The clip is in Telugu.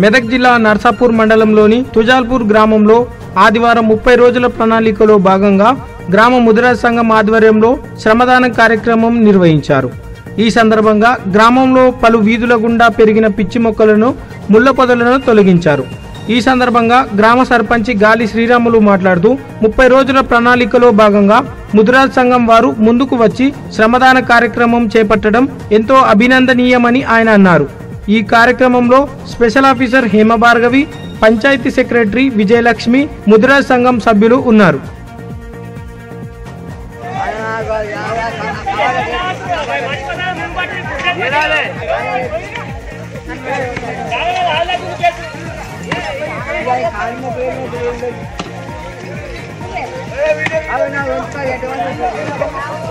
మెదక్ జిల్లా నర్సాపూర్ మండలంలోని తుజాల్పూర్ గ్రామంలో ఆదివారం ముప్పై రోజుల ప్రణాళికలో భాగంగా గ్రామ ముదిరాజ్ సంఘం ఆధ్వర్యంలో శ్రమదానం కార్యక్రమం నిర్వహించారు ఈ సందర్భంగా గ్రామంలో పలు వీధుల గుండా పెరిగిన పిచ్చి మొక్కలను ముళ్ళ పొదలను తొలగించారు ఈ సందర్భంగా గ్రామ సర్పంచి గాలి శ్రీరాములు మాట్లాడుతూ ముప్పై రోజుల ప్రణాళికలో భాగంగా ముదిరాజ్ సంఘం వారు ముందుకు వచ్చి శ్రమదాన కార్యక్రమం చేపట్టడం ఎంతో అభినందనీయమని ఆయన అన్నారు ఈ కార్యక్రమంలో special officer Hemabhargavi panchayat secretary Vijayalakshmi Mudiraj సంఘం సభ్యులు ఉన్నారు అవి నా వంకాయ ఎటువంటి